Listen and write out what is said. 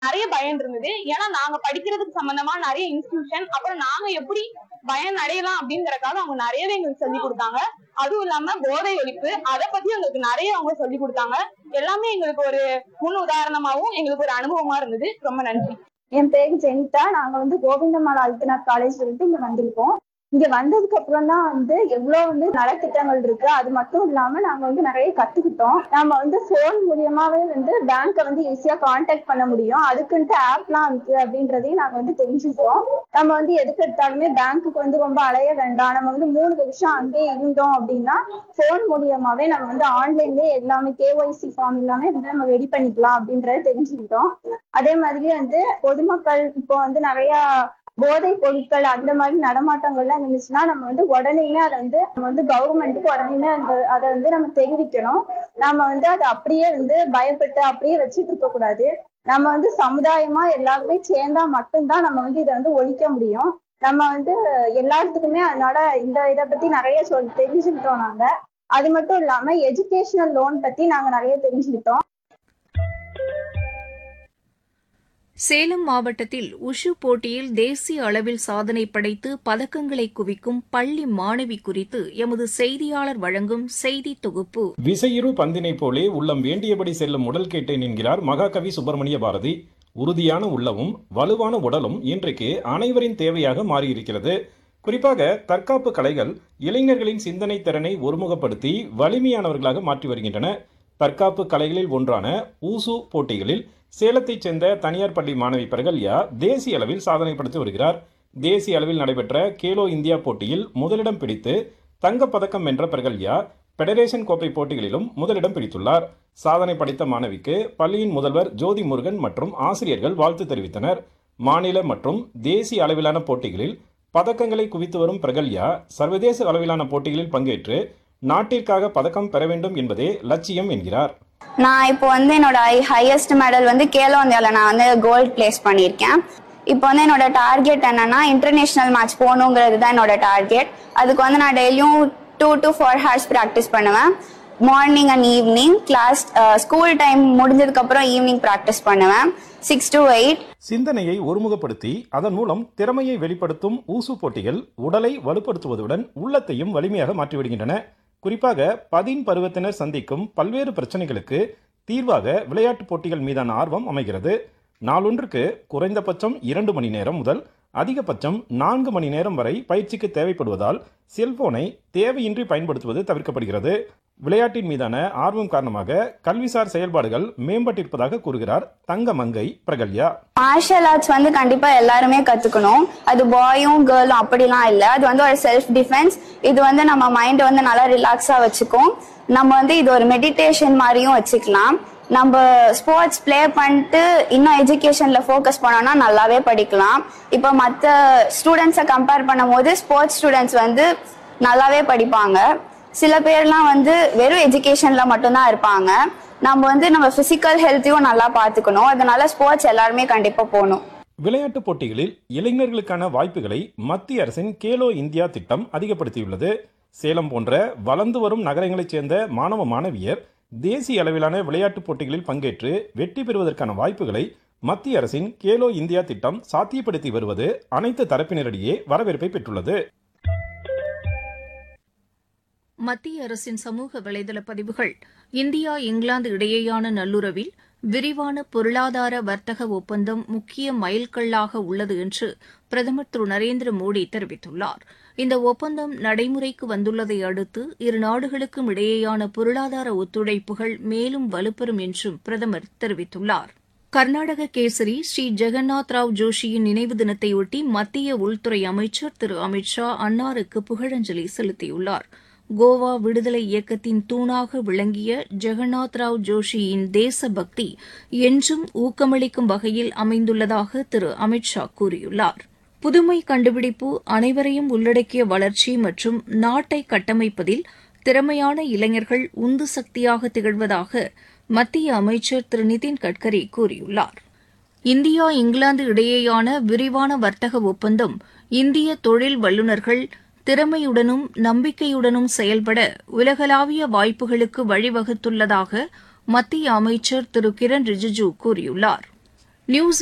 நிறைய பயம் இருந்தது ஏன்னா நாங்க படிக்கிறதுக்கு சம்பந்தமா நிறைய இன்ஸ்டிடியூஷன் அப்புறம் நாங்க எப்படி பயன் அடையலாம் அப்படிங்கறதுக்காக அவங்க நிறையவே எங்களுக்கு சொல்லி கொடுத்தாங்க அதுவும் இல்லாம போதை ஒழிப்பு அதை பத்தி எங்களுக்கு நிறைய அவங்க சொல்லி கொடுத்தாங்க எல்லாமே எங்களுக்கு ஒரு முன் உதாரணமாவும் எங்களுக்கு ஒரு அனுபவமா இருந்தது ரொம்ப நன்றி என் பேரு ஜெனிதா நாங்க வந்து கோவிந்தம்மாள் ஆதித்யநாத் காலேஜ் சொல்லிட்டு இங்க வந்திருக்கோம் இங்க வந்ததுக்கு அப்புறம் தான் வந்து எவ்வளவு வந்து நலத்திட்டங்கள் இருக்கு அது மட்டும் இல்லாம நாங்க வந்து நிறைய கத்துக்கிட்டோம் நம்ம வந்து போன் மூலியமாவே வந்து பேங்கை வந்து ஈஸியா கான்டாக்ட் பண்ண முடியும் அதுக்குன்ட்டு ஆப்லாம் இருக்கு அப்படின்றதையும் நாங்க வந்து தெரிஞ்சுக்கிறோம் நம்ம வந்து எதுக்கு எடுத்தாலுமே பேங்க்குக்கு வந்து ரொம்ப அலைய வேண்டாம் நம்ம வந்து மூணு வருஷம் அங்கேயே இருந்தோம் அப்படின்னா போன் மூலியமாவே நம்ம வந்து ஆன்லைன்லயே எல்லாமே கேஒய்சி ஃபார்ம் எல்லாமே வந்து நம்ம ரெடி பண்ணிக்கலாம் அப்படின்றத தெரிஞ்சுக்கிட்டோம் அதே மாதிரி வந்து பொதுமக்கள் இப்போ வந்து நிறைய போதை பொருட்கள் அந்த மாதிரி நடமாட்டங்கள்லாம் இருந்துச்சுன்னா நம்ம வந்து உடனேயுமே அதை வந்து நம்ம வந்து கவர்மெண்ட்டுக்கு உடனேயுமே அந்த அதை வந்து நம்ம தெரிவிக்கணும் நம்ம வந்து அதை அப்படியே வந்து பயப்பட்டு அப்படியே வச்சுட்டு இருக்க கூடாது நம்ம வந்து சமுதாயமா எல்லாருமே சேர்ந்தா மட்டும்தான் நம்ம வந்து இதை வந்து ஒழிக்க முடியும் நம்ம வந்து எல்லாத்துக்குமே அதனால இந்த இதை பத்தி நிறைய சொல் தெரிஞ்சுக்கிட்டோம் நாங்க அது மட்டும் இல்லாம எஜுகேஷனல் லோன் பத்தி நாங்க நிறைய தெரிஞ்சுக்கிட்டோம் சேலம் மாவட்டத்தில் உஷு போட்டியில் தேசிய அளவில் சாதனை படைத்து பதக்கங்களை குவிக்கும் பள்ளி மாணவி குறித்து எமது செய்தியாளர் வழங்கும் செய்தி தொகுப்பு விசையிரு பந்தினை போலே உள்ளம் வேண்டியபடி செல்லும் உடல் கேட்டேன் என்கிறார் மகாகவி சுப்பிரமணிய பாரதி உறுதியான உள்ளமும் வலுவான உடலும் இன்றைக்கு அனைவரின் தேவையாக மாறியிருக்கிறது குறிப்பாக தற்காப்பு கலைகள் இளைஞர்களின் சிந்தனை திறனை ஒருமுகப்படுத்தி வலிமையானவர்களாக மாற்றி வருகின்றன தற்காப்பு கலைகளில் ஒன்றான ஊசு போட்டிகளில் சேலத்தைச் சேர்ந்த தனியார் பள்ளி மாணவி பிரகல்யா தேசிய அளவில் சாதனை படைத்து வருகிறார் தேசிய அளவில் நடைபெற்ற கேலோ இந்தியா போட்டியில் முதலிடம் பிடித்து தங்கப்பதக்கம் வென்ற பிரகல்யா பெடரேஷன் கோப்பை போட்டிகளிலும் முதலிடம் பிடித்துள்ளார் சாதனை படைத்த மாணவிக்கு பள்ளியின் முதல்வர் ஜோதி முருகன் மற்றும் ஆசிரியர்கள் வாழ்த்து தெரிவித்தனர் மாநில மற்றும் தேசிய அளவிலான போட்டிகளில் பதக்கங்களை குவித்து வரும் பிரகல்யா சர்வதேச அளவிலான போட்டிகளில் பங்கேற்று நாட்டிற்காக பதக்கம் பெற வேண்டும் என்பதே லட்சியம் என்கிறார் நான் இப்போ வந்து என்னோட ஹையஸ்ட் மெடல் வந்து கேலோ இந்தியாவில் நான் வந்து கோல்ட் பிளேஸ் பண்ணியிருக்கேன் இப்போ வந்து என்னோட டார்கெட் என்னன்னா இன்டர்நேஷனல் மேட்ச் போகணுங்கிறது தான் என்னோட டார்கெட் அதுக்கு வந்து நான் டெய்லியும் two to four hours practice பண்ணுவேன் morning and evening class school time முடிஞ்சதுக்கப்புறம் ஈவினிங் ப்ராக்டிஸ் பண்ணுவேன் சிக்ஸ் டு எயிட் சிந்தனையை ஒருமுகப்படுத்தி அதன் மூலம் திறமையை வெளிப்படுத்தும் ஊசு போட்டிகள் உடலை வலுப்படுத்துவதுடன் உள்ளத்தையும் வலிமையாக மாற்றிவிடுகின்றன குறிப்பாக பதின் பருவத்தினர் சந்திக்கும் பல்வேறு பிரச்சனைகளுக்கு தீர்வாக விளையாட்டுப் போட்டிகள் மீதான ஆர்வம் அமைகிறது நாளொன்றுக்கு குறைந்தபட்சம் இரண்டு மணி நேரம் முதல் அதிகபட்சம் நான்கு மணி நேரம் வரை பயிற்சிக்கு தேவைப்படுவதால் செல்போனை தேவையின்றி பயன்படுத்துவது தவிர்க்கப்படுகிறது விளையாட்டின் மீதான ஆர்வம் காரணமாக கல்விசார் செயல்பாடுகள் மேம்பட்டிருப்பதாக கூறுகிறார் தங்க மங்கை பிரகல்யா மார்ஷல் ஆர்ட்ஸ் வந்து கண்டிப்பா எல்லாருமே கத்துக்கணும் அது பாயும் கேர்ளும் அப்படிலாம் இல்ல அது வந்து ஒரு செல்ஃப் டிஃபென்ஸ் இது வந்து நம்ம மைண்ட் வந்து நல்லா ரிலாக்ஸா வச்சுக்கும் நம்ம வந்து இது ஒரு மெடிடேஷன் மாதிரியும் வச்சுக்கலாம் நம்ம ஸ்போர்ட்ஸ் ப்ளே பண்ணிட்டு இன்னும் எஜுகேஷன்ல ஃபோக்கஸ் பண்ணோம்னா நல்லாவே படிக்கலாம் இப்போ மற்ற ஸ்டூடெண்ட்ஸை கம்பேர் பண்ணும்போது ஸ்போர்ட்ஸ் ஸ்டூடெண்ட்ஸ் வந்து நல்லாவே படிப்பாங்க சில பேர்லாம் வந்து வெறும் எஜுகேஷன்ல மட்டும்தான் இருப்பாங்க நம்ம வந்து நம்ம பிசிக்கல் ஹெல்த்தையும் நல்லா பார்த்துக்கணும் அதனால ஸ்போர்ட்ஸ் எல்லாருமே கண்டிப்பா போகணும் விளையாட்டுப் போட்டிகளில் இளைஞர்களுக்கான வாய்ப்புகளை மத்திய அரசின் கேலோ இந்தியா திட்டம் அதிகப்படுத்தியுள்ளது சேலம் போன்ற வளர்ந்து வரும் நகரங்களைச் சேர்ந்த மாணவ மாணவியர் தேசிய அளவிலான விளையாட்டுப் போட்டிகளில் பங்கேற்று வெற்றி பெறுவதற்கான வாய்ப்புகளை மத்திய அரசின் கேலோ இந்தியா திட்டம் சாத்தியப்படுத்தி வருவது அனைத்து தரப்பினரிடையே வரவேற்பை பெற்றுள்ளது மத்திய அரசின் சமூக வலைதள பதிவுகள் இந்தியா இங்கிலாந்து இடையேயான நல்லுறவில் விரிவான பொருளாதார வர்த்தக ஒப்பந்தம் முக்கிய மைல்கல்லாக உள்ளது என்று பிரதமர் திரு நரேந்திர மோடி தெரிவித்துள்ளார் இந்த ஒப்பந்தம் நடைமுறைக்கு வந்துள்ளதை அடுத்து இரு நாடுகளுக்கும் இடையேயான பொருளாதார ஒத்துழைப்புகள் மேலும் வலுப்பெறும் என்றும் பிரதமர் தெரிவித்துள்ளார் கர்நாடக கேசரி ஸ்ரீ ஜெகநாத் ராவ் ஜோஷியின் நினைவு தினத்தையொட்டி மத்திய உள்துறை அமைச்சர் திரு அமித் ஷா அன்னாருக்கு புகழஞ்சலி செலுத்தியுள்ளார் கோவா விடுதலை இயக்கத்தின் தூணாக விளங்கிய ஜெகநாத் ராவ் ஜோஷியின் தேசபக்தி என்றும் ஊக்கமளிக்கும் வகையில் அமைந்துள்ளதாக திரு அமித் ஷா கூறியுள்ளார் புதுமை கண்டுபிடிப்பு அனைவரையும் உள்ளடக்கிய வளர்ச்சி மற்றும் நாட்டை கட்டமைப்பதில் திறமையான இளைஞர்கள் உந்து சக்தியாக திகழ்வதாக மத்திய அமைச்சர் திரு நிதின் கட்கரி கூறியுள்ளார் இந்தியா இங்கிலாந்து இடையேயான விரிவான வர்த்தக ஒப்பந்தம் இந்திய தொழில் வல்லுநர்கள் திறமையுடனும் நம்பிக்கையுடனும் செயல்பட உலகளாவிய வாய்ப்புகளுக்கு வழிவகுத்துள்ளதாக மத்திய அமைச்சர் திரு கிரண் ரிஜிஜு கூறியுள்ளார் நியூசி